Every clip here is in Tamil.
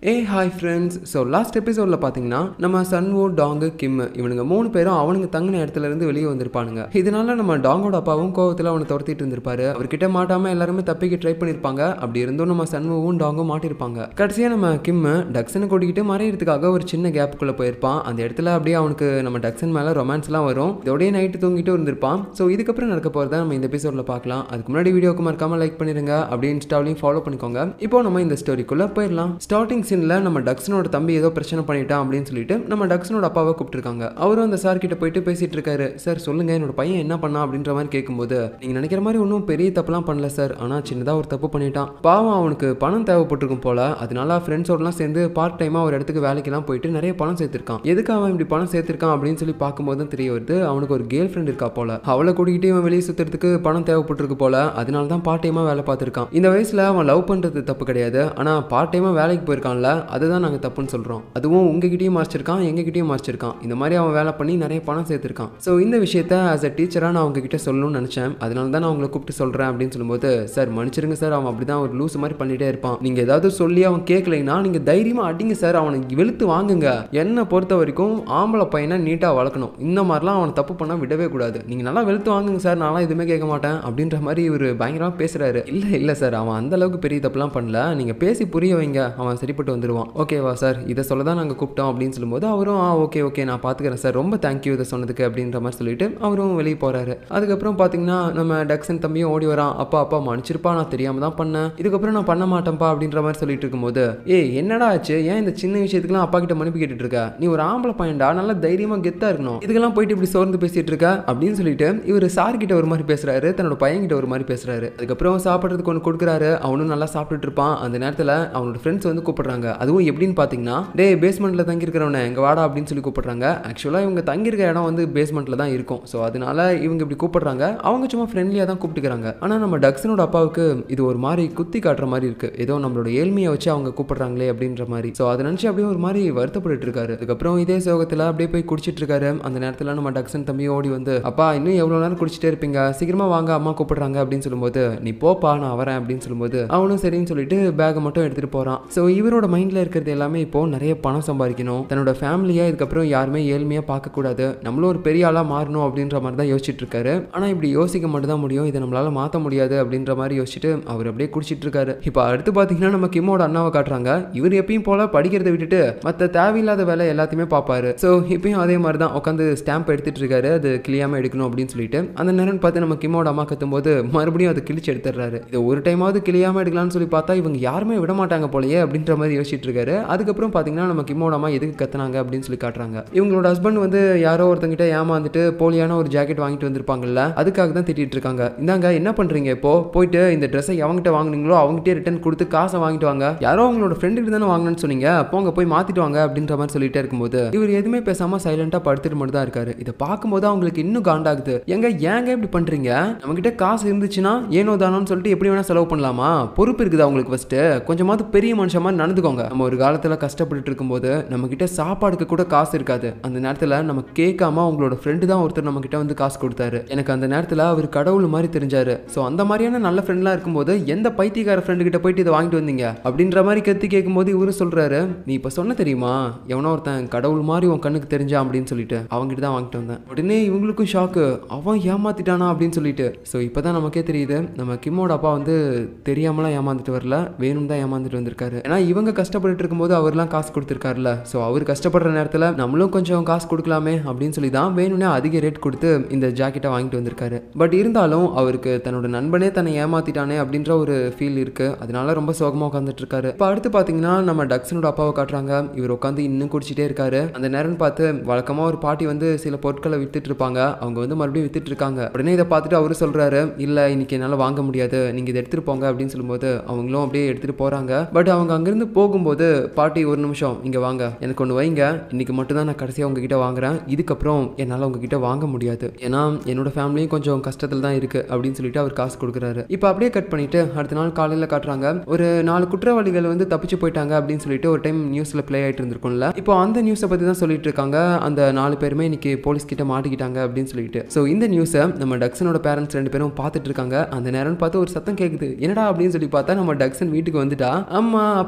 ஏ ஹாய் ஃப்ரெண்ட்ஸ் ஸோ லாஸ்ட் எபிசோடில் பார்த்தீங்கன்னா நம்ம சன்வோ டாங்கு கிம் இவனுங்க மூணு பேரும் அவனுங்க தங்கின இடத்துல இருந்து வெளியே வந்திருப்பானுங்க இதனால நம்ம டாங்கோட அப்பாவும் கோவத்தில் அவனை துரத்திட்டு இருந்திருப்பாரு அவர்கிட்ட மாட்டாம எல்லாருமே தப்பிக்க ட்ரை பண்ணியிருப்பாங்க அப்படி இருந்தும் நம்ம சன்வோவும் டாங்கும் மாட்டிருப்பாங்க கடைசியாக நம்ம கிம் டக்ஸனை கூட்டிக்கிட்டு மறையிறதுக்காக ஒரு சின்ன கேப்புக்குள்ளே போயிருப்பான் அந்த இடத்துல அப்படியே அவனுக்கு நம்ம டக்ஸன் மேலே ரொமான்ஸ்லாம் வரும் இதோடய நைட்டு தூங்கிட்டு இருந்திருப்பான் ஸோ இதுக்கப்புறம் நடக்க போகிறத நம்ம இந்த எபிசோடில் பார்க்கலாம் அதுக்கு முன்னாடி வீடியோக்கு மறக்காம லைக் பண்ணிருங்க அப்படியே இன்ஸ்டாலையும் ஃபாலோ பண்ணிக்கோங்க இப்போ நம்ம இந்த ஸ்டோரிக்குள்ளே போயிடலாம் ஸ்டார்டிங் சீனில் நம்ம டக்ஸனோட தம்பி ஏதோ பிரச்சனை பண்ணிட்டான் அப்படின்னு சொல்லிட்டு நம்ம டக்ஸனோட அப்பாவை கூப்பிட்டுருக்காங்க அவரும் அந்த சார் கிட்ட போயிட்டு பேசிட்டு இருக்காரு சார் சொல்லுங்க என்னோட பையன் என்ன பண்ணா அப்படின்ற மாதிரி கேட்கும்போது நீங்க நினைக்கிற மாதிரி ஒன்றும் பெரிய தப்புலாம் பண்ணல சார் ஆனா சின்னதா ஒரு தப்பு பண்ணிட்டான் பாவம் அவனுக்கு பணம் தேவைப்பட்டிருக்கும் போல அதனால ஃப்ரெண்ட்ஸோடலாம் சேர்ந்து பார்ட் டைமா ஒரு இடத்துக்கு வேலைக்கெல்லாம் போயிட்டு நிறைய பணம் சேர்த்திருக்கான் எதுக்கு அவன் இப்படி பணம் சேர்த்திருக்கான் அப்படின்னு சொல்லி பார்க்கும்போது தான் தெரிய வருது அவனுக்கு ஒரு கேர்ள் ஃப்ரெண்ட் இருக்கா போல அவளை கூட்டிகிட்டு இவன் வெளியே சுத்துறதுக்கு பணம் தேவைப்பட்டிருக்கு போல அதனால தான் பார்ட் டைமா வேலை பார்த்திருக்கான் இந்த வயசுல அவன் லவ் பண்றது தப்பு கிடையாது ஆனா பார்ட் டைமா வேலைக்கு போயிருக்கான்ல அதுதான் நாங்கள் தப்புன்னு சொல்கிறோம் அதுவும் உங்ககிட்டயும் மறைச்சிருக்கான் எங்ககிட்டயும் மறைச்சிருக்கான் இந்த மாதிரி அவன் வேலை பண்ணி நிறைய பணம் சேர்த்திருக்கான் ஸோ இந்த விஷயத்த ஆஸ் அ டீச்சராக நான் அவங்க கிட்ட சொல்லணும்னு நினச்சேன் அதனால தான் நான் அவங்கள கூப்பிட்டு சொல்கிறேன் அப்படின்னு சொல்லும்போது சார் மன்னிச்சிருங்க சார் அவன் அப்படி தான் ஒரு லூஸ் மாதிரி பண்ணிட்டே இருப்பான் நீங்கள் ஏதாவது சொல்லி அவன் கேட்கலைன்னா நீங்கள் தைரியமாக அடிங்க சார் அவனுக்கு வெளுத்து வாங்குங்க என்னை பொறுத்த வரைக்கும் ஆம்பளை பையனை நீட்டாக வளர்க்கணும் இந்த மாதிரிலாம் அவனை தப்பு பண்ணால் விடவே கூடாது நீங்கள் நல்லா வெளுத்து வாங்குங்க சார் நான்லாம் எதுவுமே கேட்க மாட்டேன் அப்படின்ற மாதிரி இவர் பயங்கரமாக பேசுகிறாரு இல்லை இல்லை சார் அவன் அந்த அளவுக்கு பெரிய தப்புலாம் பண்ணல நீங்கள் பேசி புரிய வைங்க அவன் சரிப்பட்டு வந்துடுவான் ஓகேவா சார் இதை சொல்ல தான் நாங்கள் கூப்பிட்டோம் அப்படின்னு சொல்லும்போது அவரும் ஆ ஓகே ஓகே நான் பார்த்துக்கிறேன் சார் ரொம்ப தேங்க்யூ இதை சொன்னதுக்கு அப்படின்ற மாதிரி சொல்லிட்டு அவரும் வெளியே போகிறாரு அதுக்கப்புறம் பார்த்தீங்கன்னா நம்ம டக்ஸன் தம்பியும் ஓடி வரான் அப்பா அப்பா மன்னிச்சிருப்பா நான் தெரியாமல் தான் பண்ணேன் இதுக்கப்புறம் நான் பண்ண மாட்டேன்ப்பா அப்படின்ற மாதிரி சொல்லிட்டு இருக்கும்போது ஏய் என்னடா ஆச்சு ஏன் இந்த சின்ன விஷயத்துக்குலாம் அப்பா கிட்ட மன்னிப்பு கேட்டுட்டு இருக்க நீ ஒரு ஆம்பளை பையன்டா நல்லா தைரியமாக கெத்தாக இருக்கணும் இதுக்கெல்லாம் போயிட்டு இப்படி சோர்ந்து பேசிட்டு இருக்க அப்படின்னு சொல்லிட்டு இவர் சார் கிட்ட ஒரு மாதிரி பேசுறாரு தன்னோட பையன் கிட்ட ஒரு மாதிரி பேசுறாரு அதுக்கப்புறம் சாப்பிட்றதுக்கு ஒன்று கொடுக்குறாரு அவனும் நல்லா சாப்பிட்டுட்டு இருப்பான் அந்த நேரத்தில் அவனோட ஃப்ரெண்ட்ஸ் வந்து கூப்பிடுறாங்க அதுவும் எப்படின்னு பார்த்தீங்கன்னா டே பேஸ்மெண்ட்டில் தங்கியிருக்கிறவனை எங்க வாடா அப்படின்னு சொல்லி கூப்பிடுறாங்க ஆக்சுவலாக இவங்க தங்கியிருக்க இடம் வந்து பேஸ்மெண்ட்டில் தான் இருக்கும் ஸோ அதனால இவங்க இப்படி கூப்பிடுறாங்க அவங்க சும்மா ஃப்ரெண்ட்லியாக தான் கூப்பிட்டுக்கிறாங்க ஆனால் நம்ம டக்ஸனோட அப்பாவுக்கு இது ஒரு மாதிரி குத்தி காட்டுற மாதிரி இருக்கு ஏதோ நம்மளோட ஏழ்மையை வச்சு அவங்க கூப்பிடுறாங்களே அப்படின்ற மாதிரி ஸோ அதை நினச்சி அப்படியே ஒரு மாதிரி வருத்தப்பட்டு இருக்காரு அதுக்கப்புறம் இதே சோகத்தில் அப்படியே போய் குடிச்சிட்டு இருக்காரு அந்த நேரத்தில் நம்ம டக்ஸன் தம்பி ஓடி வந்து அப்பா இன்னும் எவ்வளோ நேரம் குடிச்சிட்டே இருப்பீங்க சீக்கிரமா வாங்க அம்மா கூப்பிடுறாங்க அப்படின்னு சொல்லும்போது நீ போப்பா நான் வரேன் அப்படின்னு சொல்லும்போது அவனும் சரின்னு சொல்லிட்டு பேக்கை மட்டும் எடுத்துட்டு போறான் ஸோ இவரோட மைண்ட்ல இருக்கிறது எல்லாமே இப்போ நிறைய பணம் சம்பாதிக்கணும் தன்னோட ஃபேமிலியை இதுக்கப்புறம் யாருமே ஏழ்மையாக பார்க்கக்கூடாது நம்மளும் ஒரு பெரிய ஆளாக மாறணும் அப்படின்ற மாதிரி தான் யோசிச்சுட்டு இருக்காரு ஆனால் இப்படி யோசிக்க மட்டும் தான் முடியும் இதை நம்மளால மாற்ற முடியாது அப்படின்ற மாதிரி யோசிச்சுட்டு அவர் அப்படியே குடிச்சிட்டு இருக்காரு இப்போ அடுத்து பார்த்தீங்கன்னா நம்ம கிம்மோட அண்ணாவை காட்டுறாங்க இவர் எப்பயும் போல படிக்கிறத விட்டுட்டு மற்ற தேவையில்லாத வேலை எல்லாத்தையுமே பார்ப்பாரு ஸோ இப்பயும் அதே மாதிரி தான் உட்காந்து ஸ்டாம்ப் எடுத்துட்டு இருக்காரு அது கிளியாம எடுக்கணும் அப்படின்னு சொல்லிட்டு அந்த நேரம் பார்த்து நம்ம கிம்மோட அம்மா கத்தும்போது மறுபடியும் அதை கிழிச்சு எடுத்துடுறாரு இதை ஒரு டைமாவது கிளியாம எடுக்கலாம்னு சொல்லி பார்த்தா இவங்க யாருமே விட மாட்டாங்க போலயே அப்படின்ற மாதிரி யோசிச்சுட்டு இருக்காரு அதுக்கப்புறம் பார்த்தீங்கன்னா நம்ம கிம்மோட அம்மா எதுக்கு கத்துனாங்க அப்படின்னு சொல்லி காட்டுறாங்க இவங்களோட ஹஸ்பண்ட் வந்து யாரோ ஒருத்தங்கிட்ட ஏமாந்துட்டு போலியான ஒரு ஜாக்கெட் வாங்கிட்டு வந்திருப்பாங்கல்ல அதுக்காக தான் திட்டிட்டு இருக்காங்க இந்தாங்க என்ன பண்றீங்க இப்போ போயிட்டு இந்த ட்ரெஸ்ஸை எவங்கிட்ட வாங்குனீங்களோ அவங்ககிட்டே ரிட்டர்ன் கொடுத்து காசை வாங்கிட்டு வாங்க யாரோ உங்களோட ஃப்ரெண்டுக்கு தானே வாங்கணும்னு சொன்னீங்க போங்க போய் மாத்திட்டு வாங்க அப்படின்ற மாதிரி சொல்லிட்டே இருக்கும்போது இவர் எதுவுமே பேசாம சைலண்டா படுத்துட்டு மட்டும் தான் இருக்காரு இதை பார்க்கும்போது அவங்களுக்கு இன்னும் காண்டாகுது எங்க ஏங்க இப்படி பண்றீங்க நம்ம கிட்ட காசு இருந்துச்சுன்னா ஏனோ தானோன்னு சொல்லிட்டு எப்படி வேணா செலவு பண்ணலாமா பொறுப்பு இருக்குது அவங்களுக்கு ஃபர்ஸ்ட் கொஞ்சமாவது பெரிய மனுஷன் மாதிரி நடந்துக்கோங்க நம்ம ஒரு காலத்துல கஷ்டப்பட்டுட்டு இருக்கும்போது நம்ம கிட்ட சாப்பாடுக்கு கூட காசு இருக்காது அந்த நேரத்துல நம்ம கேட்காம அவங்களோட ஃப்ரெண்டு தான் ஒருத்தர் நம்ம கிட்ட வந்து காசு கொடுத்தாரு எனக்கு அந்த நேரத்துல அவர் கடவுள் மாதிரி தெரிஞ்சாரு ஸோ அந்த மாதிரியான நல்ல ஃப்ரெண்ட்லாம் இருக்கும்போது எந்த பைத்தியக்கார ஃப்ரெண்டு கிட்ட போயிட்டு இதை வாங்கிட்டு வந்தீங்க அப்படின்ற மாதிரி கத்தி கேட்கும்போது இவரு சொல்றாரு நீ இப்போ சொன்ன தெரியுமா எவனோ ஒருத்தன் கடவுள் மாதிரி உன் கண்ணுக்கு தெரிஞ்சான் அப்படின்னு சொல்லிட்டு அவங்ககிட்ட தான் வாங்கிட்டு வந்தேன் உடனே இவங்களுக்கும் ஷாக்கு அவன் ஏமாத்திட்டானா அப்படின்னு சொல்லிட்டு ஸோ இப்போதான் நமக்கே தெரியுது நம்ம கிம்மோட அப்பா வந்து தெரியாமலாம் ஏமாந்துட்டு வரல வேணும் தான் ஏமாந்துட்டு வந்திருக்காரு ஏன்னா இவங்க கஷ்டப்பட்டுட்டு இருக்கும்போது அவர்லாம் காசு கொடுத்துருக்காருல ஸோ அவர் கஷ்டப்படுற நேரத்தில் நம்மளும் கொஞ்சம் காசு கொடுக்கலாமே அப்படின்னு சொல்லி தான் வேணும்னே அதிக ரேட் கொடுத்து இந்த ஜாக்கெட்டை வாங்கிட்டு வந்திருக்காரு பட் இருந்தாலும் அவருக்கு தன்னோட நண்பனே தன்னை ஏமாத்திட்டானே அப்படின்ற ஒரு ஃபீல் இருக்கு அதனால ரொம்ப சோகமாக உட்காந்துட்டு இருக்காரு இப்போ அடுத்து பார்த்தீங்கன்னா நம்ம டக்ஸனோட அப்பாவை காட்டுறாங்க இவர் உட்காந்து இன்னும் குடிச்சிட்டே இருக்காரு அந்த நேரம் பார்த்து வழக்கமாக ஒரு பாட்டி வந்து சில பொருட்களை வித்துட்டு இருப்பாங்க அவங்க வந்து மறுபடியும் வித்துட்டு இருக்காங்க உடனே இதை பார்த்துட்டு அவரு சொல்றாரு இல்லை இன்னைக்கு என்னால் வாங்க முடியாது நீங்க இதை எடுத்துட்டு போங்க அப்படின்னு சொல்லும்போது அவங்களும் அப்படியே எடுத்துட்டு போறாங்க பட் அவங்க அங்கிருந்து போகும்போது பாட்டி ஒரு நிமிஷம் இங்க வாங்க எனக்கு ஒன்று வைங்க இன்னைக்கு மட்டும் தான் நான் கடைசியாக உங்ககிட்ட வாங்குறேன் இதுக்கப்புறம் என்னால் உங்ககிட்ட வாங்க முடியாது ஏன்னா என்னோட ஃபேமிலியும் கொஞ்சம் கஷ்டத்தில் தான் இருக்கு அப்படின்னு சொல்லிட்டு அவர் காசு கொடுக்குறாரு இப்போ அப்படியே கட் பண்ணிட்டு அடுத்த நாள் காலையில் காட்டுறாங்க ஒரு நாலு குற்றவாளிகள் வந்து தப்பிச்சு போயிட்டாங்க அப்படின்னு சொல்லிட்டு ஒரு டைம் நியூஸ்ல ப்ளே ஆயிட்டு இருந்திருக்கும்ல இப்போ அந்த நியூஸை பத்தி தான் சொல்லிட்டு இருக்காங்க அந்த நாலு பேருமே இன்னைக்கு போலீஸ் கிட்ட மாட்டிக்கிட்டாங்க அப்படின்னு சொல்லிட்டு ஸோ இந்த நியூஸை நம்ம டக்ஸனோட பேரண்ட்ஸ் ரெண்டு பேரும் பார்த்துட்டு இருக்காங்க அந்த நேரம் பார்த்து ஒரு சத்தம் கேட்குது என்னடா அப்படின்னு சொல்லி பார்த்தா நம்ம டக்ஸன் வீட்டுக்கு வந்துட்டா அம்மா அப்பா நான்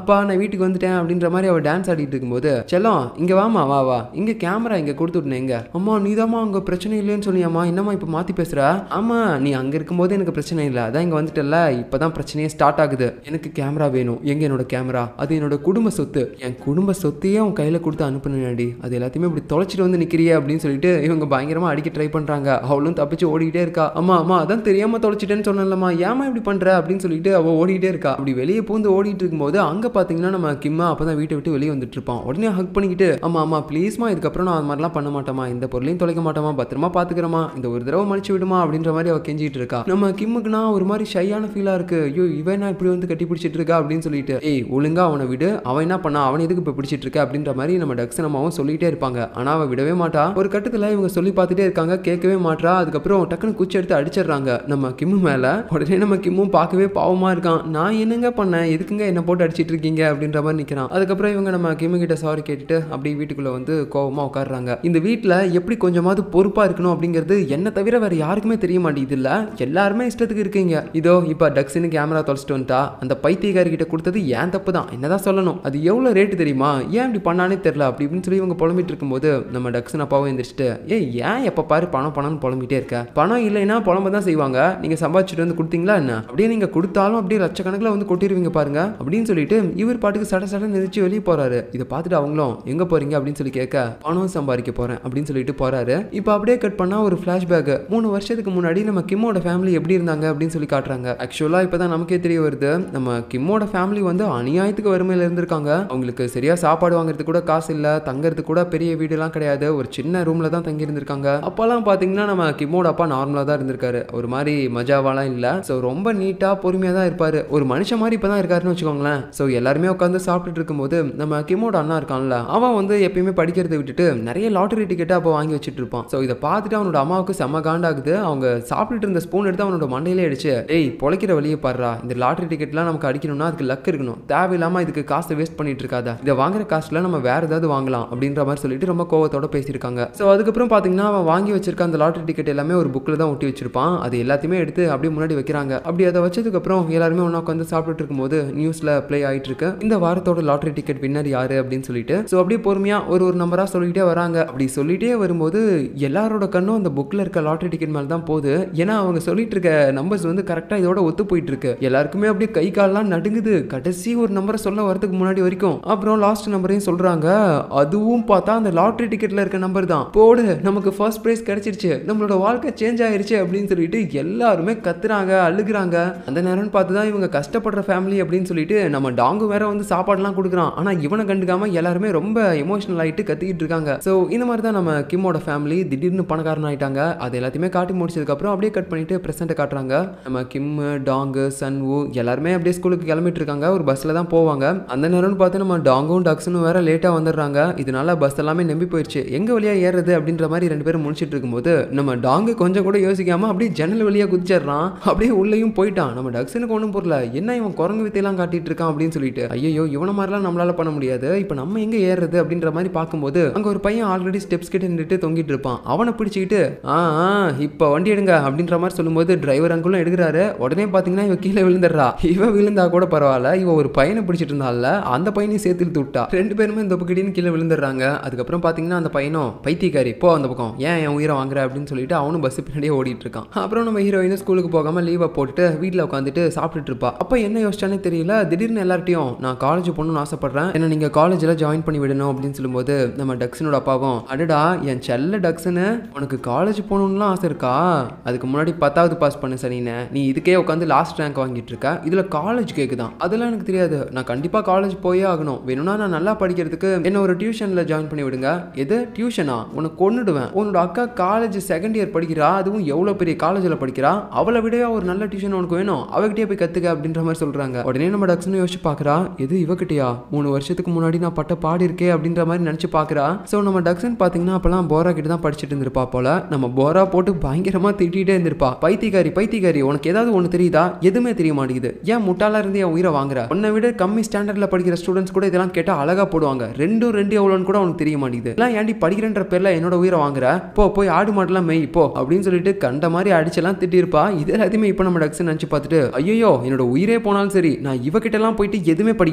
வீட்டுக்கு வந்துட்டேன் அப்படின்ற மாதிரி அவ டான்ஸ் ஆடிட்டு இருக்கும்போது செல்லம் இங்க வாமா வா வா இங்க கேமரா இங்க கொடுத்து விட்டேன் இங்க அம்மா நீதாம்மா அங்க பிரச்சனை இல்லைன்னு சொன்னியாமா என்னம்மா இப்ப மாத்தி பேசுற ஆமா நீ அங்க இருக்கும்போது எனக்கு பிரச்சனை இல்லை அதான் இங்க வந்துட்டல இப்பதான் பிரச்சனையே ஸ்டார்ட் ஆகுது எனக்கு கேமரா வேணும் எங்க என்னோட கேமரா அது என்னோட குடும்ப சொத்து என் குடும்ப சொத்தையே உன் கையில கொடுத்து அனுப்புனேன்டி அது எல்லாத்தையுமே இப்படி தொலைச்சிட்டு வந்து நிக்கிறியே அப்படின்னு சொல்லிட்டு இவங்க பயங்கரமா அடிக்க ட்ரை பண்றாங்க அவளும் தப்பிச்சு ஓடிக்கிட்டே இருக்கா அம்மா அம்மா அதான் தெரியாம தொலைச்சிட்டேன்னு சொன்னேன்லம்மா ஏமா இப்படி பண்ற அப்படின்னு சொல்லிட்டு அவ ஓடிக்கிட்டே இருக்கா அப்படி வெளியே பூந்து ஓடிட்டு இருக்கும்போது அங்க பாத்தீங்கன்னா நம்ம கிம்மா அப்பதான் வீட்டை விட்டு வெளியே வந்துட்டு இருப்பான் உடனே ஹக் பண்ணிக்கிட்டு அம்மா அம்மா ப்ளீஸ்மா இதுக்கப்புறம் நான் அது மாதிரிலாம் பண்ண மாட்டேமா இந்த பொருளையும் தொலைக்க மாட்டேமா பத்திரமா பாத்துக்கிறமா இந்த ஒரு தடவை மன்னிச்சு விடுமா அப்படின்ற மாதிரி அவ கெஞ்சிட்டு இருக்கா நம்ம கிம்முக்குனா ஒரு மாதிரி ஷையான ஃபீலா இருக்கு ஐயோ இவன் என்ன இப்படி வந்து கட்டி பிடிச்சிட்டு இருக்கா அப்படின்னு சொல்லிட்டு ஏய் ஒழுங்கா அவனை விடு அவன் என்ன பண்ணா அவன் எதுக்கு இப்போ பிடிச்சிட்டு இருக்க அப்படின்ற மாதிரி நம்ம டக்ஸ் நம்மவும் சொல்லிட்டே இருப்பாங்க ஆனா அவ விடவே மாட்டா ஒரு கட்டத்துல இவங்க சொல்லி பார்த்துட்டே இருக்காங்க கேட்கவே மாட்றா அதுக்கப்புறம் டக்குன்னு குச்சி எடுத்து அடிச்சிடுறாங்க நம்ம கிம்மு மேல உடனே நம்ம கிம்மும் பார்க்கவே பாவமா இருக்கான் நான் என்னங்க பண்ணேன் எதுக்குங்க என்ன போட்டு அடிச்சிட்டு இருக்கீங்க அப்படின்ற மாதிரி நிக்கிறான் அதுக்கப்புறம் இவங்க நம்ம கிம்மு கிட்ட சாரி கேட்டுட்டு அப்படியே வீட்டுக்குள்ள வந்து கோவமா உட்காடுறாங்க இந்த வீட்ல எப்படி கொஞ்சமாவது பொறுப்பா இருக்கணும் அப்படிங்கிறது என்ன தவிர வேற யாருக்குமே தெரிய மாட்டேங்குது இல்ல எல்லாருமே இஷ்டத்துக்கு இருக்கீங்க இதோ இப்ப டக்ஸின்னு கேமரா தொலைச்சிட்டு வந்துட்டா அந்த பைத்தியக்காரி கிட்ட கொடுத்தது ஏன் தப்பு தான் என்னதான் சொல்லணும் அது எவ்வளவு ரேட்டு தெரியுமா ஏன் இப்படி பண்ணானே தெரியல அப்படி இப்படின்னு சொல்லி இவங்க புலம்பிட்டு இருக்கும்போது நம்ம டக்ஸன் அப்பாவும் எந்திரிச்சிட்டு ஏய் ஏன் எப்ப பாரு பணம் பணம்னு புலம்பிட்டே இருக்க பணம் இல்லைன்னா புலம்ப தான் செய்வாங்க நீங்க சம்பாதிச்சுட்டு வந்து கொடுத்தீங்களா என்ன அப்படியே நீங்க கொடுத்தாலும் அப்படியே லட்சக்கணக்கில் வந்து கொட்டிடுவீங்க பாருங்க அப்படின்னு சொல்லிட்டு இவர் பாட்டுக்கு சட சட நிறுத்தி வெளியே போறாரு இதை பார்த்துட்டு அவங்களும் எங்க போறீங்க அப்படின்னு சொல்லி கேட்க பணம் சம்பாதிக்க போறேன் அப்படின்னு சொல்லிட்டு போறாரு இப்போ அப்படியே கட் பண்ணா ஒரு ஃபிளாஷ்பேக் மூணு வருஷத்துக்கு முன்னாடி நம்ம கிம்மோட ஃபேமிலி எப்படி இருந்தாங்க அப்படின்னு சொல்லி காட்டுறாங்க ஆக்சுவலா இப்பதான் நமக்கே தெரிய வருது நம்ம கிம்மோட ஃபேமிலி வந்து அநியாயத்துக்கு வறுமையில இருந்திருக்காங்க அவங்களுக்கு சரியா சாப்பாடு வாங்குறதுக்கு கூட காசு இல்ல தங்கறதுக்கு கூட பெரிய வீடுலாம் கிடையாது ஒரு சின்ன ரூம்ல தான் தங்கி இருந்திருக்காங்க அப்பெல்லாம் பாத்தீங்கன்னா நம்ம கிம்மோட அப்பா நார்மலா தான் இருந்திருக்காரு ஒரு மாதிரி மஜாவாலாம் இல்ல ஸோ ரொம்ப நீட்டா பொறுமையா தான் இருப்பாரு ஒரு மனுஷன் மாதிரி இப்பதான் இருக்காருன்னு வச்சுக்கோங்களேன் ஸோ எல்லாருமே உட்காந்து சாப்பிட்டுட்டு இருக்கும்போது நம்ம கிம்மோட அண்ணா இருக்கான்ல அவன் வந்து எப்பயுமே படிக்கிறதை விட்டுட்டு நிறைய லாட்டரி டிக்கெட்டை அப்போ வாங்கி வச்சுட்டு இருப்பான் ஸோ இதை பார்த்துட்டு அவனோட அம்மாவுக்கு செம்ம காண்டாகுது அவங்க சாப்பிட்டுட்டு இருந்த ஸ்பூன் எடுத்து அவனோட மண்டையிலே அடிச்சு டேய் பொழைக்கிற வழியை பாடுறா இந்த லாட்டரி டிக்கெட்லாம் நமக்கு அடிக்கணும்னா அதுக்கு லக் இருக்கணும் தேவையில்லாம இதுக்கு காசை வேஸ்ட் பண்ணிட்டு இருக்காத இதை வாங்குற காசுல நம்ம வேற ஏதாவது வாங்கலாம் அப்படின்ற மாதிரி சொல்லிட்டு ரொம்ப கோவத்தோட பேசியிருக்காங்க ஸோ அதுக்கப்புறம் பார்த்தீங்கன்னா அவன் வாங்கி வச்சிருக்க அந்த லாட்டரி டிக்கெட் எல்லாமே ஒரு புக்கில் தான் ஒட்டி வச்சிருப்பான் அது எல்லாத்தையுமே எடுத்து அப்படியே முன்னாடி வைக்கிறாங்க அப்படி அதை வச்சதுக்கப்புறம் எல்லாருமே ஒன்றா உட்காந்து சாப்பிட்டுட்டு இருக்கும்போது நியூஸ்ல ப்ளே ஆயிட்டு இருக்கு இந்த வாரத்தோட லாட்டரி டிக்கெட் வின்னர் யாரு அப்படின்னு சொல்லிட்டு ஸோ அப்படியே பொறுமையா ஒரு ஒரு நம்பரா சொல்லிட்டே வராங்க அப்படி சொல்லிட்டே வரும்போது எல்லாரோட கண்ணும் அந்த புக்ல இருக்க லாட்டரி டிக்கெட் மேல தான் போகுது ஏன்னா அவங்க சொல்லிட்டு இருக்க நம்பர்ஸ் வந்து கரெக்டா இதோட ஒத்து போயிட்டு இருக்கு எல்லாருக்குமே அப்படியே கை கால்லாம் நடுங்குது கடைசி ஒரு நம்பரை சொல்ல வரதுக்கு முன்னாடி வரைக்கும் அப்புறம் லாஸ்ட் நம்பரையும் சொல்றாங்க அதுவும் பார்த்தா அந்த லாட்டரி டிக்கெட்ல இருக்க நம்பர் தான் போடு நமக்கு ஃபர்ஸ்ட் பிரைஸ் கிடைச்சிருச்சு நம்மளோட வாழ்க்கை சேஞ்ச் ஆயிருச்சு அப்படின்னு சொல்லிட்டு எல்லாருமே கத்துறாங்க அழுகுறாங்க அந்த நேரம்னு பார்த்து தான் இவங்க கஷ்டப்படுற ஃபேமிலி அப்படின்னு சொல்லிட்டு நம்ம டாங்கு வேற வந்து சாப்பாடுலாம் கொடுக்குறான் ஆனா இவனை கண்டுக்காம எல்லாருமே ரொம்ப எமோஷனல் ஆயிட்டு கத்திக்கிட்டு இருக்காங்க ஸோ இந்த மாதிரி தான் நம்ம கிம்மோட ஃபேமிலி திடீர்னு பணக்காரன் ஆயிட்டாங்க அது எல்லாத்தையுமே காட்டி முடிச்சதுக்கு அப்புறம் அப்படியே கட் பண்ணிட்டு பிரசண்ட்டை காட்டுறாங்க நம்ம கிம் டாங்கு சன்வு எல்லாருமே அப்படியே ஸ்கூலுக்கு கிளம்பிட்டு இருக்காங்க ஒரு பஸ்ல தான் போவாங்க அந்த நேரம்னு பார்த்து நம்ம டாங்கும் டக்ஸனும் வேற லேட்டா வந்துடுறாங்க இதனால பஸ் எல்லாமே நம்பி போயிடுச்சு எங்க வழியா ஏறுறது அப்படின்ற மாதிரி ரெண்டு பேரும் முடிச்சிட்டு இருக்கும்போது நம்ம டாங்கு கொஞ்சம் கூட யோசிக்காம அப்படியே ஜன்னல் வழியா குதிச்சிடுறான் அப்படியே உள்ளேயும் போயிட்டான் நம்ம டக்ஸனுக்கு ஒன்றும் புரியல என்ன இவன் குரங்கு வித்தையெல்லாம் காட்டிட்டு இருக்கான் அப்படின்னு சொல்லிட்டு ஐயோ இவன மாதிரிலாம் நம்மளால பண்ண முடியாது இப்போ நம்ம எங்க ஏறுறது அப்படின்ற மாதிரி பார்க்கும்போது அங்க ஒரு பையன் ஆல்ரெடி ஸ்டெப்ஸ் கிட்ட நின்றுட்டு தொங்கிட்டு இருப்பான் அவனை பிடிச்சிக்கிட்டு ஆ ஆ, இப்போ வண்டி எடுங்க அப்படின்ற மாதிரி சொல்லும்போது டிரைவர் அங்குளும் எடுக்கிறாரு உடனே பார்த்தீங்கன்னா இவ கீழே விழுந்துடுறா இவ விழுந்தா கூட பரவாயில்ல இவ ஒரு பையனை பிடிச்சிட்டு இருந்தால அந்த பையனையும் சேர்த்து இழுத்து விட்டா ரெண்டு பேருமே இந்த பக்கடின்னு கீழே விழுந்துடுறாங்க அதுக்கப்புறம் பார்த்தீங்கன்னா அந்த பையனும் பைத்தியக்காரி போ அந்த பக்கம் ஏன் என் உயிரை வாங்குற அப்படின்னு சொல்லிட்டு அவனும் பஸ் பின்னாடியே ஓடிட்டு இருக்கான் அப்புறம் நம்ம ஹீரோயினும் ஸ்கூலுக்கு போகாம லீவை போட்டுட்டு வீட்டில் உட்காந்துட்டு சாப்பிட்டுட்டு இருப்பா அப்போ என்ன யோசிச்சானே தெரியல திடீர்னு எல்லார்ட்டையும் நான் காலேஜ் போகணும்னு ஆசைப்படுறேன் என்ன நீங்க காலேஜில் ஜாயின் பண்ணி விடணும் அப்படின்னு சொல்லும்போது நம்ம டக்ஸனோட அப்பாவும் அடடா என் செல்ல டக்ஸனு உனக்கு காலேஜ் போகணும்லாம் ஆசை இருக்கா அதுக்கு முன்னாடி பத்தாவது பாஸ் பண்ண சனினே நீ இதுக்கே உட்காந்து லாஸ்ட் ரேங்க் வாங்கிட்டு இருக்க இதுல காலேஜ் கேக்குதான் அதெல்லாம் எனக்கு தெரியாது நான் கண்டிப்பா காலேஜ் போயே ஆகணும் வேணும்னா நான் நல்லா படிக்கிறதுக்கு என்ன ஒரு டியூஷன்ல ஜாயின் பண்ணி விடுங்க எது டியூஷனா உனக்கு கொன்னுடுவேன் உன்னோட அக்கா காலேஜ் செகண்ட் இயர் படிக்கிறா அதுவும் எவ்வளவு பெரிய காலேஜ்ல படிக்கிறா அவளை விடவே ஒரு நல்ல டியூஷன் உனக்கு வேணும் அவகிட்டயே போய் கத்துக்க அப்படின்ற மாதிரி சொல்றாங்க உடனே நம்ம டக்ஸ்னு யோசிச்சு பாக்குறா எது இவகிட்டயா மூணு வருஷத்துக்கு முன்னாடி நான் பட்ட பாடி இருக்கே அப்படின்ற மாதிரி நினைச்சு பாக்குறா சோ நம்ம டக்ஸன் பாத்தீங்கன்னா அப்பெல்லாம் போரா கிட்ட தான் படிச்சுட்டு இருந்திருப்பா போல நம்ம போரா போட்டு பயங்கரமா திட்டிகிட்டே இருந்திருப்பா பைத்தியக்காரி பைத்தியக்காரி உனக்கு ஏதாவது ஒன்று தெரியுதா எதுவுமே தெரிய மாட்டேங்குது ஏன் முட்டாளா இருந்து என் உயிரை வாங்குற உன்னை விட கம்மி ஸ்டாண்டர்ட்ல படிக்கிற ஸ்டூடெண்ட்ஸ் கூட இதெல்லாம் கேட்டா அழகா போடுவாங்க ரெண்டும் ரெண்டு எவ்வளோன்னு கூட உனக்கு தெரிய மாட்டேங்குது எல்லாம் ஏன்டி படிக்கிறன்ற பேர்ல என்னோட உயிரை வாங்குற போ போய் ஆடு மாட்டெல்லாம் மெய் போ அப்படின்னு சொல்லிட்டு கண்ட மாதிரி அடிச்செல்லாம் திட்டிருப்பா இது எல்லாத்தையுமே இப்போ நம்ம டக்ஸ் நினச்சி பார்த்துட்டு ஐயோ என்னோட உயிரே போனாலும் சரி நான் இவகிட்ட எல்லாம் போயிட்டு எதுவுமே படிக்க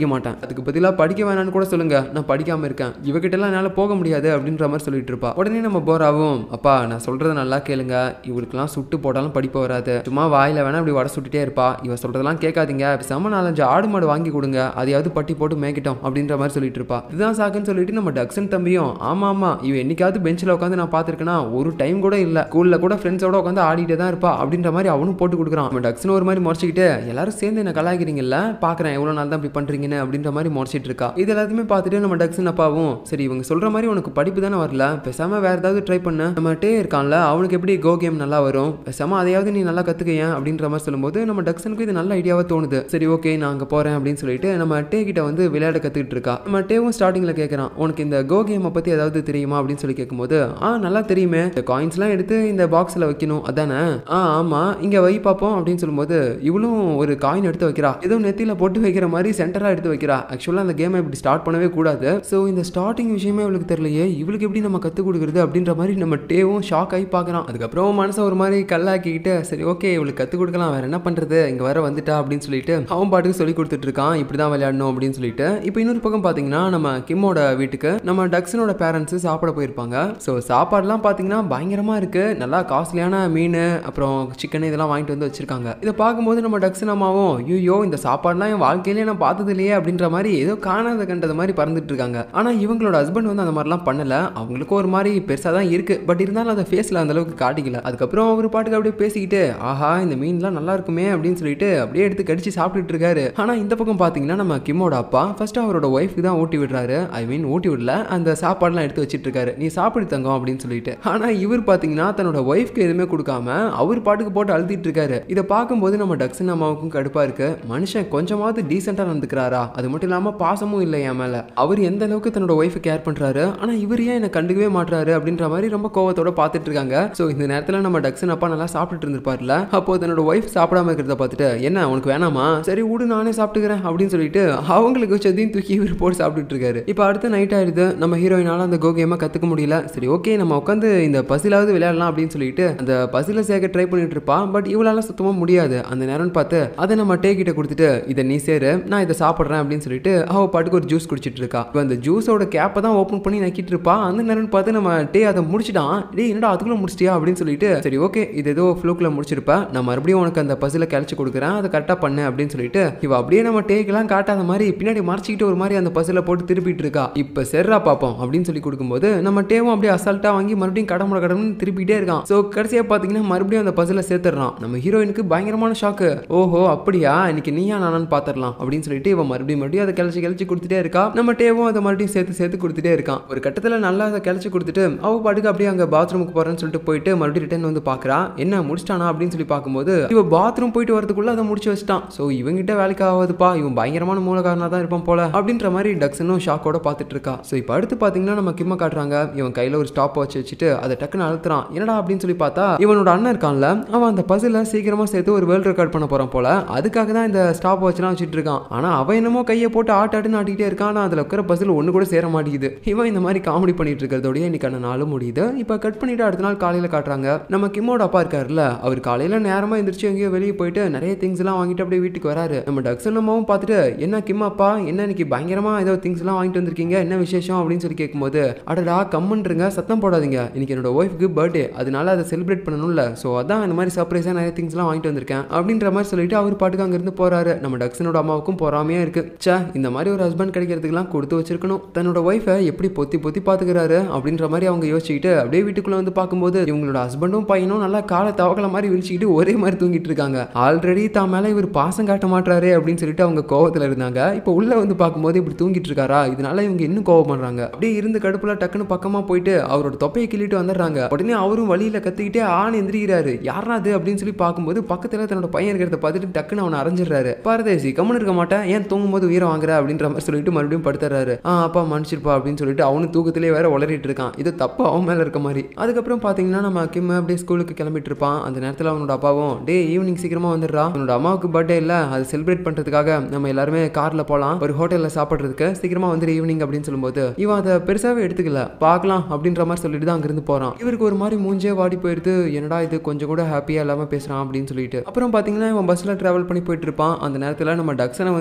படிக்க மாட்டேன் அதுக்கு பதிலாக படிக்க வேணாம்னு கூட சொல்லுங்க நான் படிக்காம இருக்கேன் இவகிட்டலாம் என்னால் போக முடியாது அப்படின்ற மாதிரி சொல்லிட்டு இருப்பா உடனே நம்ம போராவும் அப்பா நான் சொல்றத நல்லா கேளுங்க இவளுக்குலாம் சுட்டு போட்டாலும் படிப்பு வராது சும்மா வாயில வேணா இப்படி வடை சுட்டுட்டே இருப்பா இவ சொல்றதெல்லாம் கேட்காதீங்க செம நாலஞ்சு ஆடு மாடு வாங்கி கொடுங்க அதையாவது பட்டி போட்டு மேய்க்கிட்டோம் அப்படின்ற மாதிரி சொல்லிட்டு இருப்பா இதுதான் சாக்குன்னு சொல்லிட்டு நம்ம டக்ஸன் தம்பியும் ஆமா ஆமா இவ என்னைக்காவது பெஞ்சில் உட்காந்து நான் பார்த்துருக்கேன்னா ஒரு டைம் கூட இல்ல ஸ்கூல்ல கூட ஃப்ரெண்ட்ஸோட உட்காந்து ஆடிட்டே தான் இருப்பா அப்படின்ற மாதிரி அவனும் போட்டு கொடுக்குறான் நம்ம டக்ஸன் ஒரு மாதிரி முறைச்சிக்கிட்டு எல்லாரும் சேர்ந்து என்ன கலாய்க்கிறீங்கல்ல பாக்குறேன் எவ்வளவு நாள் தான் இப்படி பண்றீங்கன்னு அப்படின்ற மாதிரி முறைச்சிட்டு இருக்கா இது எல்லாத்தையுமே பார்த்துட்டு நம்ம டக்ஸன் அப்பாவும் சரி இவங்க சொல்ற மாதிரி உனக்கு படிப்பு தானே வரல பேசாம வேற ஏதாவது ட்ரை பண்ண நம்ம டே இருக்கான்ல அவனுக்கு எப்படி கோ கேம் நல்லா வரும் பேசாம அதையாவது நீ நல்லா கத்துக்கையன் அப்படின்ற மாதிரி சொல்லும்போது நம்ம டக்ஸனுக்கு இது நல்ல ஐடியாவா தோணுது சரி ஓகே நான் அங்க போறேன் அப்படின்னு சொல்லிட்டு நம்ம டே கிட்ட வந்து விளையாட கத்துக்கிட்டு இருக்கா நம்ம டேவும் ஸ்டார்டிங்ல கேட்கறான் உனக்கு இந்த கோ கேமை பத்தி ஏதாவது தெரியுமா அப்படின்னு சொல்லி கேட்கும்போது ஆ நல்லா தெரியுமே இந்த காயின்ஸ்லாம் எடுத்து இந்த பாக்ஸ்ல வைக்கணும் அதானே ஆ ஆமா இங்க வை பார்ப்போம் அப்படின்னு சொல்லும்போது இவளும் ஒரு காயின் எடுத்து வைக்கிறா ஏதோ நெத்தியில போட்டு வைக்கிற மாதிரி சென்டரா எடுத்து வைக்கிறா ஆக்சுவலா அந்த கேமை இப்படி ஸ்டார்ட் பண்ணவே கூடாது ஸோ இந்த ஸ்டார்டிங் விஷயமே இவளுக்கு தெரியலையே இவளுக்கு எப்படி நம்ம கற்றுக் கொடுக்குறது அப்படின்ற மாதிரி நம்ம டேவும் ஷாக் ஆகி பார்க்குறான் அதுக்கப்புறம் மனசை ஒரு மாதிரி கல்லாக்கிக்கிட்டு சரி ஓகே இவளுக்கு கற்றுக் கொடுக்கலாம் வேற என்ன பண்ணுறது இங்கே வர வந்துட்டா அப்படின்னு சொல்லிட்டு அவன் பாட்டுக்கு சொல்லி கொடுத்துட்டு இருக்கான் இப்படி தான் விளையாடணும் அப்படின்னு சொல்லிட்டு இப்போ இன்னொரு பக்கம் பார்த்தீங்கன்னா நம்ம கிம்மோட வீட்டுக்கு நம்ம டக்ஸனோட பேரண்ட்ஸ் சாப்பிட போயிருப்பாங்க ஸோ சாப்பாடுலாம் பார்த்தீங்கன்னா பயங்கரமாக இருக்கு நல்லா காஸ்ட்லியான மீன் அப்புறம் சிக்கன் இதெல்லாம் வாங்கிட்டு வந்து வச்சிருக்காங்க இதை பார்க்கும்போது நம்ம டக்ஸன் அம்மாவும் ஐயோ இந்த சாப்பாடுலாம் என் வாழ்க்கையிலே நான் பார்த்தது இல்லையே அப்படின்ற மாதிரி ஏதோ காணாத கண்டது மாதிரி பறந்துட்டு இருக்காங்க ஆனால் இவங்களோட ஹஸ்பண்ட் வந்து அந்த மாதிரிலாம் பண்ணல அவங்களுக்கும் ஒரு மாதிரி பெருசாக தான் இருக்கு பட் இருந்தாலும் அதை ஃபேஸில் அந்த அளவுக்கு காட்டிக்கல அதுக்கப்புறம் அவர் பாட்டுக்கு அப்படியே பேசிக்கிட்டு ஆஹா இந்த மீன்லாம் நல்லா இருக்குமே அப்படின்னு சொல்லிட்டு அப்படியே எடுத்து கடிச்சு சாப்பிட்டுட்டு இருக்காரு ஆனால் இந்த பக்கம் பார்த்தீங்கன்னா நம்ம கிம்மோட அப்பா ஃபர்ஸ்ட் அவரோட ஒய்ஃப்க்கு தான் ஊட்டி விடுறாரு ஐ மீன் ஊட்டி விடல அந்த சாப்பாடுலாம் எடுத்து வச்சிட்டு இருக்காரு நீ சாப்பிடு தங்கம் அப்படின்னு சொல்லிட்டு ஆனால் இவர் பார்த்தீங்கன்னா தன்னோட ஒய்ஃப்க்கு எதுவுமே கொடுக்காம அவர் பாட்டுக்கு போட்டு அழுத்திட்டு இருக்காரு இதை பார்க்கும்போது நம்ம டக்ஸன் அம்மாவுக்கும் கடுப்பா இருக்கு மனுஷன் கொஞ்சமாவது டீசெண்டாக நடந்துக்கிறாரா அது மட்டும் இல்லாமல் பாசமும் இல்லை என் மேல அவர் எந்த அளவுக்கு தன்னோட ஒய்ஃபை கேர் பண்றாரு ஆனா இவர் ஏன் என்னை கண்டுக்கவே மாட்றாரு அப்படின்ற மாதிரி ரொம்ப கோவத்தோட பார்த்துட்டு இருக்காங்க ஸோ இந்த நேரத்தில் நம்ம டக்ஸன் அப்பா நல்லா சாப்பிட்டுட்டு இருந்திருப்பார்ல அப்போ தன்னோட ஒய்ஃப் சாப்பிடாம இருக்கிறத பார்த்துட்டு என்ன உனக்கு வேணாமா சரி விடு நானே சாப்பிட்டுக்கிறேன் அப்படின்னு சொல்லிட்டு அவங்களுக்கு வச்சதையும் தூக்கி இவர் போட்டு சாப்பிட்டுட்டு இருக்காரு இப்போ அடுத்த நைட் ஆயிடுது நம்ம ஹீரோயினால அந்த கோ கேமை கத்துக்க முடியல சரி ஓகே நம்ம உட்காந்து இந்த பசிலாவது விளையாடலாம் அப்படின்னு சொல்லிட்டு அந்த பசில சேர்க்க ட்ரை பண்ணிட்டு இருப்பா பட் இவளால சுத்தமா முடியாது அந்த நேரம்னு பார்த்து அதை நம்ம டே கிட்ட கொடுத்துட்டு இதை நீ சேரு நான் இதை சாப்பிட்றேன் அப்படின்னு சொல்லிட்டு அவ பாட்டுக்கு ஒரு ஜூஸ் குடிச்சிட்டு இருக்கா இப்போ அந்த ஜூஸோட கேப்பை தான் ஓப்பன் பண்ணி நக்கிட்டு இருப்பா அந்த நேரம்னு பார்த்து நம்ம டே அதை முடிச்சிட்டான் டே என்னடா அதுக்குள்ள முடிச்சிட்டியா அப்படின்னு சொல்லிட்டு சரி ஓகே இது ஏதோ ஃப்ளூக்கில் முடிச்சிருப்ப நான் மறுபடியும் உனக்கு அந்த பசில கிளச்சி கொடுக்குறேன் அதை கரெக்டாக பண்ணு அப்படின்னு சொல்லிட்டு இவ அப்படியே நம்ம டேக்கெல்லாம் காட்டாத மாதிரி பின்னாடி மறைச்சிக்கிட்டு ஒரு மாதிரி அந்த பசில போட்டு திருப்பிட்டு இருக்கா இப்போ செர்ரா பார்ப்போம் அப்படின்னு சொல்லி கொடுக்கும்போது நம்ம டேவும் அப்படியே அசால்ட்டாக வாங்கி மறுபடியும் கடமுட கடமுன்னு திருப்பிட்டே இருக்கான் ஸோ கடைசியாக பார்த்தீங்கன்னா மறுபடியும் அந்த பசில சேர்த்துடுறான் நம்ம ஹீரோயினுக்கு பயங்கரமான ஷாக்கு ஓஹோ அப்படியா இன்னைக்கு நீயா நானான்னு பார்த்துடலாம் அப்படின்னு சொல்லிட்டு இவன் மறுபடியும் மறுபடியும் அதை கிளச்சி கிளச்சி கொடுத்துட்டே இருக்கா நம்ம டேவும் அதை மறுபடியும் சேர்த்து சேர்த்து கொடுத்துட்டே இருக்கான் ஒரு கட்டத்தில் நல்லா அதை கிளச்சி கொடுத்துட்டு அவ பாட்டுக்கு அப்படியே அங்கே பாத்ரூமுக்கு போறேன்னு சொல்லிட்டு போயிட்டு மறுபடியும் ரிட்டர்ன் வந்து பார்க்கறா என்ன முடிச்சிட்டானா அப்படின்னு சொல்லி பார்க்கும்போது இவ பாத்ரூம் போயிட்டு வரதுக்குள்ள அதை முடிச்சு வச்சிட்டான் ஸோ இவங்கிட்ட வேலைக்கு ஆகாதுப்பா இவன் பயங்கரமான மூலகாரனா தான் இருப்பான் போல அப்படின்ற மாதிரி டக்ஸனும் ஷாக்கோட பார்த்துட்டு இருக்கா ஸோ இப்போ அடுத்து பார்த்தீங்கன்னா நம்ம கிம்ம காட்டுறாங்க இவன் கையில் ஒரு ஸ்டாப் வச்சு வச்சுட்டு அதை டக்குன்னு அழுத்துறான் என்னடா அப்படின்னு சொல்லி பார்த்தா இவனோட அண்ணன் இருக்கான்ல அவன் அந்த பசில சீக்கிரமா சேர்த்து ஒரு வேர்ல்ட் ரெக்கார்ட் பண்ண போறான் போல அதுக்காக தான் இந்த ஸ்டாப் வச்சுலாம் வச்சுட்டு இருக்கான் ஆனா அவன் என்னமோ கையை போட்டு ஆட்டு ஆட்டுன்னு ஆட்டிக்கிட்டே இருக்கான் ஆனா அதுல இருக்கிற பசில் ஒன்று கூட சேர மாட்டேங்குது இவன் இந்த மாதிரி காமெடி பண்ணிட்டு இருக்கிறதோடய இன்னைக்கான நாளும் முடியுது இப்போ கட் பண்ணிட்டு அடுத்த நாள் காலையில காட்டுறாங்க நம்ம கிம்மோட அப்பா இருக்காருல்ல அவர் காலையில நேரமா எந்திரிச்சு எங்கேயோ வெளியே போயிட்டு நிறைய திங்ஸ் எல்லாம் வாங்கிட்டு அப்படியே வீட்டுக்கு வராரு நம்ம டக்ஸன் அம்மாவும் பார்த்துட்டு என்ன கிம் அப்பா என்ன இன்னைக்கு பயங்கரமா ஏதோ திங்ஸ் எல்லாம் வாங்கிட்டு வந்திருக்கீங்க என்ன விசேஷம் அப்படின்னு சொல்லி கேட்கும்போது அடடா கம்முன்றங்க சத்தம் போடாதீங்க இன்னைக்கு என்னோட ஒய்ஃப்க்கு பர்த்டே அதனால அதை செலிப்ரேட் பண்ணணும்ல ஸோ அதான் இந்த மாதிரி சர்ப்ரைஸாக நிறைய திங்ஸ்லாம் வாங்கிட்டு வந்திருக்கேன் அப்படின்ற மாதிரி சொல்லிட்டு அவர் பாட்டுக்கு அங்கேருந்து போறாரு நம்ம டக்ஸனோட அம்மாவுக்கும் பொறாமையா இருக்கு ச்சே இந்த மாதிரி ஒரு ஹஸ்பண்ட் கிடைக்கிறதுக்குலாம் கொடுத்து வச்சிருக்கணும் தன்னோட ஒய்ஃபை எப்படி பொத்தி பொத்தி பார்த்துக்கிறாரு அப்படின்ற மாதிரி அவங்க யோசிச்சுக்கிட்டு அப்படியே வீட்டுக்குள்ள வந்து பார்க்கும்போது இவங்களோட ஹஸ்பண்டும் பையனும் நல்லா காலை தவக்கல மாதிரி விழிச்சிக்கிட்டு ஒரே மாதிரி தூங்கிட்டு இருக்காங்க ஆல்ரெடி தான் மேல இவர் பாசம் காட்ட மாட்டாரு அப்படின்னு சொல்லிட்டு அவங்க கோவத்துல இருந்தாங்க இப்போ உள்ள வந்து பார்க்கும்போது இப்படி தூங்கிட்டு இருக்காரா இதனால இவங்க இன்னும் கோவம் பண்றாங்க அப்படியே இருந்து கடுப்புல டக்குன்னு பக்கமா போயிட்டு அவரோட தொப்பையை கிள்ளிட்டு வந்துடுறாங்க உடனே அவரும் வழியில கத்திக்கிட்டே ஆண் எந்திரிக்கிறாரு யாரா அது அப்படின்னு சொல்லி பார்க்கும்போது பக்கத்துல தன்னோட பையன் இருக்கிறத பார்த்துட்டு டக்குன்னு அவனை அரைஞ்சிடுறாரு பாரதேசி கம்மன் இருக்க மாட்டேன் ஏன் தூங்கும்போது உயிரை வாங்குற அப்படின்ற மாதிரி சொல்லிட்டு மறுபடியும் படுத்துறாரு ஆ அப்பா மன்னிச்சிருப்பா அப்படின்னு சொல்லிட்டு அவனும் தூக்கத்திலே வேற உளறிட்டு இருக்கான் இது தப்பு அவன் மேல இருக்க மாதிரி அதுக்கப்புறம் பாத்தீங்கன்னா நம்ம கிம் அப்படியே ஸ்கூலுக்கு கிளம்பிட்டு இருப்பான் அந்த நேரத்துல அவனோட அப்பாவும் டே ஈவினிங் சீக்கிரமா வந்துடுறா அவனோட அம்மாவுக்கு பர்த்டே இல்ல அதை செலிப்ரேட் பண்றதுக்காக நம்ம எல்லாருமே கார்ல போலாம் ஒரு ஹோட்டல்ல சாப்பிட்றதுக்கு சீக்கிரமா வந்துரு ஈவினிங் அப்படின்னு சொல்லும்போது இவன் அதை பெருசாவே எடுத்துக்கல பார்க்கலாம் அப்படின்ற மாதிரி சொல்லிட்டு தான் அங்கிருந்து போறான் இவருக்கு ஒரு மாதிரி மூஞ்சே வாடி போயிருது என்னடா இது கொஞ்சம் கூட ஹாப்பியா இல்லாம பேசுறான் அப்படின்னு சொல்லிட்டு அப்புறம் பாத்தீங்கன்னா இவன் பஸ்ல டிராவல் பண்ணி போயிட்டு இருப்பான் அந்த நேரத்துல நம்ம டக்ஸனை வந்து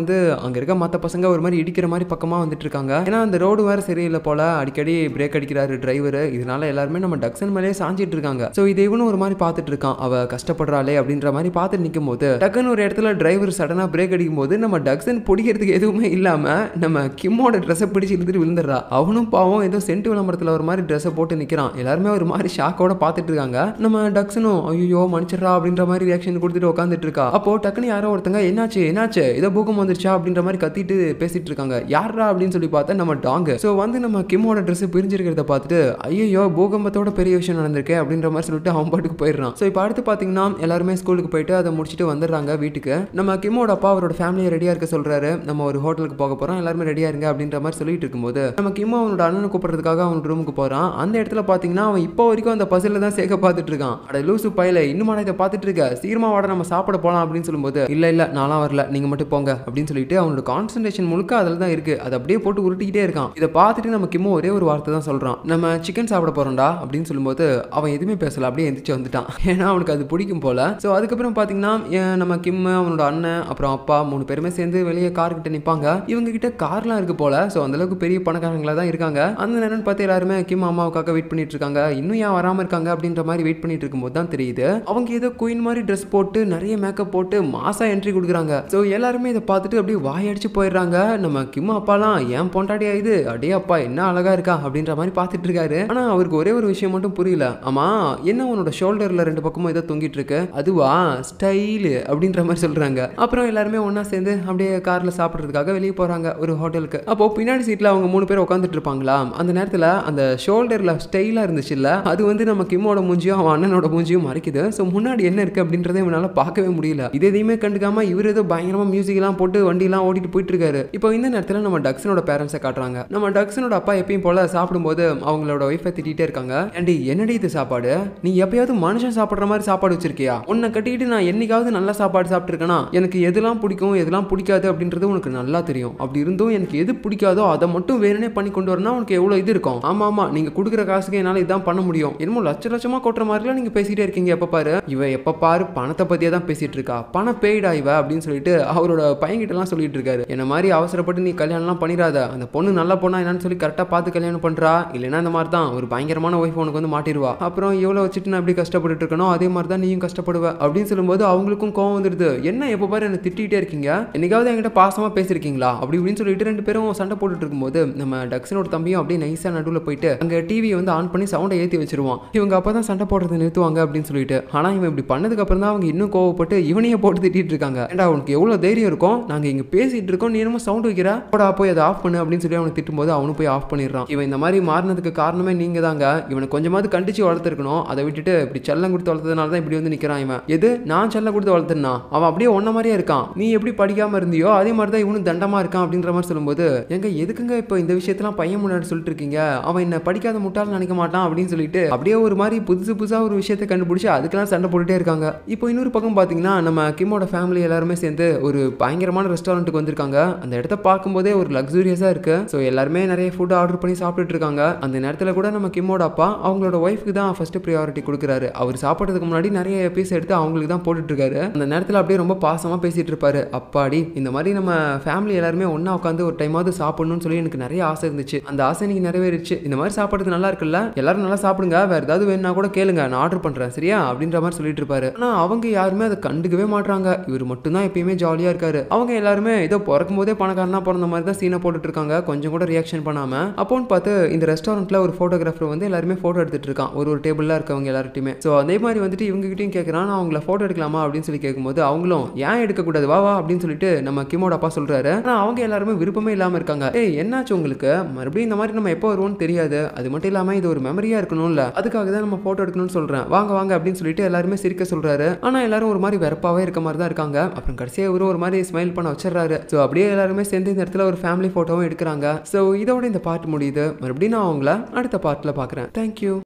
அங்க இருக்க மத்த பசங்க ஒரு மாதிரி இடிக்கிற மாதிரி பக்கமா வந்துட்டு இருக்காங்க ஏன்னா அந்த ரோடு வேற சரியில்லை போல அடிக்கடி பிரேக் அடிக்கிறாரு டிரைவர் இதனால எல்லாருமே நம்ம டக்சன் மேலேயே சாஞ்சிட்டு இருக்காங்க சோ இதை இவனும் ஒரு மாதிரி பார்த்துட்டு இருக்கான் அவ கஷ்டப்படுறாளே அப்படின்ற மாதிரி பார்த்துட்டு நிற்கும் போது டக்குன்னு ஒரு இடத்துல டிரைவர் சடனா பிரேக் அடிக்கும் போது நம்ம டக்சன் பிடிக்கிறதுக்கு எதுவுமே இல்லாம நம்ம கிம்மோட ட்ரெஸ்ஸை பிடிச்சி இழுத்துட்டு விழுந்துடுறா அவனும் பாவம் ஏதோ சென்ட் விளம்பரத்தில் ஒரு மாதிரி ட்ரெஸ்ஸை போட்டு நிற்கிறான் எல்லாருமே ஒரு மாதிரி ஷாக்கோட பார்த்துட்டு இருக்காங்க நம்ம டக்ஸனும் ஐயோ மன்னிச்சிடறா அப்படின்ற மாதிரி ரியாக்ஷன் கொடுத்துட்டு உட்காந்துட்டு இருக்கா அப்போ டக்குன்னு யாரோ ஒருத்தங்க என்னாச்சு என்னாச்சு ஏதோ பூகம் வந்துருச்சா அப்படின்ற மாதிரி கத்திட்டு பேசிட்டு இருக்காங்க யாரா அப்படின்னு சொல்லி பார்த்தா நம்ம டாங் ஸோ வந்து நம்ம கிம்மோட ட்ரெஸ் பிரிஞ்சிருக்கிறத பார்த்துட்டு ஐயோ பூகம்பத்தோட பெரிய விஷயம் நடந்திருக்கு அப்படின்ற மாதிரி சொல்லிட்டு அவன் பாட்டுக்கு போயிடுறான் ஸோ இப்போ அடுத்து பார்த்தீங்கன்னா எல்லாருமே ஸ்கூலுக்கு போயிட்டு அதை முடிச்சுட்டு வந்துடுறாங்க வீட்டுக்கு நம்ம கிம்மோட அப்பா அவரோட ஃபேமிலியை ரெடியாக இருக்க சொல்றாரு நம்ம ஒரு ஹோட்டலுக்கு போக போகிறோம் எல்லாருமே ரெடியாக இருங்க அப்படின்ற மாதிரி சொல்லிட்டு இருக்கும்போது நம்ம கிம்மோ அவனோட அண்ணனை கூப்பிடுறதுக்காக அவனோட ரூமுக்கு போகிறான் அந்த இடத்துல பார்த்தீங்கன்னா அவன் இப்போ வரைக்கும் அந்த பசில தான் சேர்க்க பார்த்துட்டு இருக்கான் அட லூசு பையில இன்னும் இதை பார்த்துட்டு இருக்க சீக்கிரமா வாட நம்ம சாப்பிட போகலாம் அப்படின்னு சொல்லும்போது இல்ல இல்ல நான்லாம் வரல நீங்க மட்டும் போங்க அப்படின்னு சொல்லிட்டு அவனோட கான்சன்ட்ரேஷன் முழுக்க அதில் தான் இருக்கு அதை அப்படியே போட்டு உருட்டிக்கிட்டே இருக்கான் இதை பார்த்துட்டு நம்ம கிம்மோ ஒரே ஒரு வார்த்தை தான் சொல்றான் நம்ம சிக்கன் சாப்பிட போறோம்டா அப்படின்னு சொல்லும்போது அவன் எதுவுமே பேசல அப்படியே எந்திரிச்சு வந்துட்டான் ஏன்னா அவனுக்கு அது பிடிக்கும் போல ஸோ அதுக்கப்புறம் பார்த்தீங்கன்னா ஏன் நம்ம கிம் அவனோட அண்ணன் அப்புறம் அப்பா மூணு பேருமே சேர்ந்து வெளியே கார் கிட்ட நிற்பாங்க இவங்க கிட்ட கார்லாம் இருக்கு போல ஸோ அந்த அளவுக்கு பெரிய பணக்காரங்களா தான் இருக்காங்க அந்த நேரம் பார்த்து எல்லாருமே கிம் அம்மாவுக்காக வெயிட் பண்ணிட்டு இருக்காங்க இன்னும் ஏன் வராம இருக்காங்க அப்படின்ற மாதிரி வெயிட் பண்ணிட்டு இருக்கும்போது தான் தெரியுது அவங்க ஏதோ குயின் மாதிரி ட்ரெஸ் போட்டு நிறைய மேக்கப் போட்டு மாசா என்ட்ரி கொடுக்குறாங்க ஸோ எல்லாருமே இதை பார்த்துட்டு அப்படியே வாயடிச்சு போயிடுறாங்க நம்ம கிம் அப்பாலாம் ஏன் பொண்டாட்டியா இது அடே அப்பா என்ன அழகா இருக்கா அப்படின்ற மாதிரி பார்த்துட்டு இருக்காரு ஆனா அவருக்கு ஒரே ஒரு விஷயம் மட்டும் புரியல ஆமா என்ன உன்னோட ஷோல்டர்ல ரெண்டு பக்கமும் ஏதோ தொங்கிட்டு இருக்கு அதுவா ஸ்டைலு அப்படின்ற மாதிரி சொல்றாங்க அப்புறம் எல்லாருமே ஒண்ணா சேர்ந்து அப்படியே கார்ல சாப்பிட்றதுக்காக வெளியே போறாங்க ஒரு ஹோட்டலுக்கு அப்போ பின்னாடி சீட்ல அவங்க மூணு பேர் உட்காந்துட்டு இருப்பாங்களா அந்த நேரத்துல அந்த ஷோல்டர்ல ஸ்டைலா இருந்துச்சு இல்ல அது வந்து நம்ம கிம்மோட மூஞ்சியும் அவன் அண்ணனோட மூஞ்சியும் மறைக்குது ஸோ முன்னாடி என்ன இருக்கு அப்படின்றத இவனால பார்க்கவே முடியல இது எதையுமே கண்டுக்காம இவர் ஏதோ பயங்கரமா மியூசிக் எல்லாம் போட்டு வண்டிலாம் ஓட்டிட்டு போயிட்டு இருக்காரு இப்போ இந்த நேரத்துல நம்ம டக்ஸனோட பேரண்ட்ஸை காட்டுறாங்க நம்ம டக்ஸனோட அப்பா எப்பயும் போல சாப்பிடும்போது அவங்களோட ஒய்ஃபை திட்டிகிட்டே இருக்காங்க ஏண்டி என்னடி இது சாப்பாடு நீ எப்பயாவது மனுஷன் சாப்பிட்ற மாதிரி சாப்பாடு வச்சிருக்கியா உன்னை கட்டிட்டு நான் என்னைக்காவது நல்ல சாப்பாடு சாப்பிட்டுருக்கேனா எனக்கு எதெல்லாம் பிடிக்கும் எதெல்லாம் பிடிக்காது அப்படின்றது உனக்கு நல்லா தெரியும் அப்படி இருந்தும் எனக்கு எது பிடிக்காதோ அதை மட்டும் வேணுனே பண்ணி கொண்டு வரனா உனக்கு எவ்வளோ இது இருக்கும் ஆமா ஆமா நீங்க கொடுக்குற காசுக்கு என்னால் இதான் பண்ண முடியும் என்னமோ லட்ச லட்சமா கொட்டுற மாதிரிலாம் நீங்க பேசிட்டே இருக்கீங்க எப்ப பாரு இவ எப்ப பாரு பணத்தை பத்தியே தான் பேசிட்டு இருக்கா பணம் பேய்டா இவ அப்படின்னு சொல்லிட்டு அவரோட பையன்கிட்ட எல்லாம் சொல்லிட்டு இருக்காரு என்ன மாதிரி அவசரப்பட்டு நீ கல்யாணம்லாம் பண்ணிடாத அந்த பொண்ணு நல்ல பொண்ணா என்னன்னு சொல்லி கரெக்டாக பார்த்து கல்யாணம் பண்றா இல்லைன்னா இந்த மாதிரி தான் ஒரு பயங்கரமான ஒய்ஃப் உனக்கு வந்து மாட்டிடுவா அப்புறம் எவ்வளோ வச்சுட்டு நான் எப்படி கஷ்டப்பட்டுட்டு இருக்கணும் அதே மாதிரி தான் நீயும் கஷ்டப்படுவ அப்படின்னு சொல்லும்போது அவங்களுக்கும் கோவம் வந்துடுது என்ன எப்போ பாரு என்ன திட்டிகிட்டே இருக்கீங்க என்னைக்காவது என்கிட்ட பாசமா பேசியிருக்கீங்களா அப்படி இப்படின்னு சொல்லிட்டு ரெண்டு பேரும் சண்டை போட்டுட்டு இருக்கும்போது நம்ம டக்ஸனோட தம்பியும் அப்படியே நைஸாக நடுவில் போயிட்டு அங்கே டிவியை வந்து ஆன் பண்ணி சவுண்டை ஏற்றி வச்சிருவான் இவங்க அப்போ தான் சண்டை போடுறதை நிறுத்துவாங்க அப்படின்னு சொல்லிட்டு ஆனால் இவன் இப்படி பண்ணதுக்கு அப்புறம் தான் அவங்க இன்னும் கோவப்பட்டு இவனையே போட்டு திட்டிட்டு இருக்காங்க ஏன்டா அவனுக்கு எவ்வளோ தைரியம் இருக்கும் நாங்கள் இங்கே பேசிட்டு இருக்கோம் நீ என்னமோ சவுண்ட் வைக்கிற போடா போய் அதை ஆஃப் பண்ணு அப்படின்னு சொல்லி அவனை திட்டும்போது அவனும் போய் ஆஃப் பண்ணிடுறான் இவன் இந்த மாதிரி மாறினதுக்கு காரணமே நீங்க தாங்க இவனை கொஞ்சமாவது கண்டிச்சு வளர்த்துருக்கணும் அதை விட்டுட்டு இப்படி செல்லம் கொடுத்து வளர்த்ததுனால தான் இப்படி வந்து நிற்கிறான் இவன் எது நான் செல்லம் கொடுத்து வளர்த்துனா அவன் அப்படியே ஒன்ன மாதிரியே இருக்கான் நீ எப்படி படிக்காம இருந்தியோ அதே மாதிரி தான் இவனும் தண்டமா இருக்கான் அப்படின்ற மாதிரி சொல்லும்போது எங்க எதுக்குங்க இப்போ இந்த விஷயத்தெல்லாம் பையன் முன்னாடி சொல்லிட்டு இருக்கீங்க அவன் என்ன படிக்காத முட்டாள் நினைக்க மாட்டான் அப்படின்னு சொல்லிட்டு அப்படியே ஒரு மாதிரி புதுசு புதுசாக ஒரு விஷயத்தை கண்டுபிடிச்சு அதுக்கெல்லாம் சண்டை போட்டுட்டே இருக்காங்க இப்போ இன்னொரு பக்கம் பார்த்தீங்கன்னா நம்ம கிம்மோட ஃபேமிலி எல்லாருமே சேர்ந்து ஒரு பயங்கரமான ரெஸ்டாரண்ட்டுக்கு வந்திருக்காங்க அந்த இடத்த பார்க்கும்போதே ஒரு லக்ஸூரியஸாக இருக்கு ஸோ எல்லாருமே நிறைய ஃபுட் ஆர்டர் பண்ணி சாப்பிட்டுட்டு இருக்காங்க அந்த நேரத்தில் கூட நம்ம கிம்மோட அப்பா அவங்களோட ஒய்ஃப்க்கு தான் ஃபர்ஸ்ட் ப்ரியாரிட்டி கொடுக்குறாரு அவர் சாப்பிட்றதுக்கு முன்னாடி நிறைய பீஸ் எடுத்து அவங்களுக்கு தான் போட்டுட்டு இருக்காரு அந்த நேரத்தில் அப்படியே ரொம்ப பாசமாக பேசிட்டு இருப்பாரு அப்பாடி இந்த மாதிரி நம்ம ஃபேமிலி எல்லாருமே ஒன்றா உட்காந்து ஒரு டைமாவது சாப்பிடணும்னு சொல்லி எனக்கு நிறைய ஆசை இருந்துச்சு அந்த ஆசை இன்னைக்கு நிறைவேறிச்சு இந்த மாதிரி சாப்பிட்றது நல்லா இருக்குல்ல எல்லாரும் நல்லா சாப்பிடுங்க வேற ஏதாவது வேணும்னா கூட கேளுங்க நான் ஆர்டர் பண்ணுறேன் சரியா அப்படின்ற மாதிரி சொல்லிட்டு இருப்பாரு ஆனால் அவங்க யாருமே அதை கண்டுக்கவே மாட்றாங்க இவர் மட்டும்தான் எப்பயுமே ஜாலியாக இருக்காரு அவங்க எல்லாருமே ஏதோ பிறக்கும் போதே பணக்காரனா பிறந்த மாதிரி தான் சீனை போட்டுட்டு இருக்காங்க கொஞ்சம் கூட ரியாக்ஷன் பண்ணாம அப்போன்னு பார்த்து இந்த ரெஸ்டாரண்ட்ல ஒரு ஃபோட்டோகிராஃபர் வந்து எல்லாருமே ஃபோட்டோ எடுத்துட்டு இருக்கான் ஒரு ஒரு டேபிள்ல இருக்கவங்க எல்லார்ட்டையுமே ஸோ அதே மாதிரி வந்துட்டு இவங்க கிட்டயும் கேட்குறான் நான் அவங்கள ஃபோட்டோ எடுக்கலாமா அப்படின்னு சொல்லி கேட்கும்போது அவங்களும் ஏன் எடுக்கக்கூடாது வா வா அப்படின்னு சொல்லிட்டு நம்ம கிமோட அப்பா சொல்றாரு ஆனால் அவங்க எல்லாருமே விருப்பமே இல்லாமல் இருக்காங்க ஏய் என்னாச்சு உங்களுக்கு மறுபடியும் இந்த மாதிரி நம்ம எப்போ வருவோம்னு தெரியாது அது மட்டும் இல்லாமல் இது ஒரு மெமரியா இருக்கணும்ல அதுக்காக தான் நம்ம ஃபோட்டோ எடுக்கணும்னு சொல்றேன் வாங்க வாங்க அப்படின்னு சொல்லிட்டு எல்லாருமே சிரிக்க சொல்றாரு ஆனால் எல்லாரும் ஒரு மாதிரி வெறுப்பாவே இருக்க மாதிரி தான் இருக்காங்க அப்புறம் கடைசியாக இவரும் ஒரு மாதிரி ஸ்மைல் பண்ண வச்சிடறாரு ஸோ அப்படியே எல்லாருமே சேர்ந்து இந்த இடத்துல ஒரு ஃபேமிலி ஃபோட்டோவும் எடுக்கிறாங்க ஸோ இதோட இந்த பார்ட் முடியுது மறுபடியும் நான் அவங்கள அடுத்த பார்ட்டில் பார்க்குறேன் தேங்க்யூ